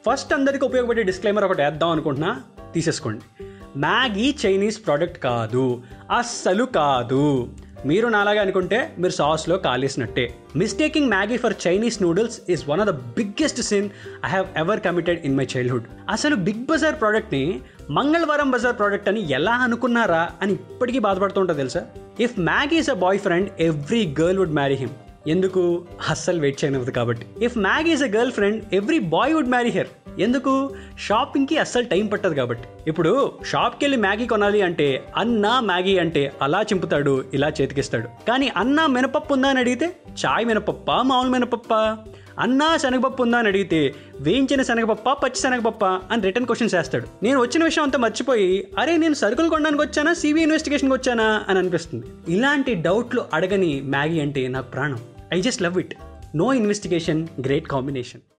first అందరికీ ఉపయోగపడే disclaimer ఒకటి వేద్దాం అనుకుంటున్నా తీసేసుకోండి మ్యాగీ చైనీస్ ప్రోడక్ట్ కాదు అస్సలు కాదు మీరు నాలాగా అనుకుంటే మీరు సాస్లో కాలేసినట్టే mistaking Maggi for Chinese noodles is one of the biggest sin I have ever committed in my childhood అసలు బిగ్ బజార్ ప్రోడక్ట్ని మంగళవారం బజార్ ప్రోడక్ట్ అని ఎలా అనుకున్నారా అని ఇప్పటికీ బాధపడుతుంటా తెలుసా if Maggi is a boy friend every girl would marry him ఎందుకు అస్సలు వెయిట్ చేయనివ్వదు కాబట్టి if Maggi is a girl friend every boy would marry her ఎందుకు షాపింగ్కి అస్సలు టైం పట్టదు కాబట్టి ఇప్పుడు షాప్కి వెళ్ళి మ్యాగీ కొనాలి అంటే అన్న మ్యాగీ అంటే అలా చింపుతాడు ఇలా చేతికిస్తాడు కానీ అన్న మినపప్పు ఉందా అని అడిగితే చాయ్ మినపప్ప మామూలు మినపప్ప అన్నా శనగపప్పు ఉందా అని అడిగితే వేయించిన శనగపప్ప పచ్చి శనగపప్ప అని రిటర్న్ క్వశ్చన్స్ వేస్తాడు నేను వచ్చిన విషయం అంతా మర్చిపోయి అరే నేను సరుకులు కొనడానికి వచ్చానా సిబి ఇన్వెస్టిగేషన్కి వచ్చానా అని అనిపిస్తుంది ఇలాంటి డౌట్లు అడగని మ్యాగీ అంటే నాకు ప్రాణం I just love it no investigation great combination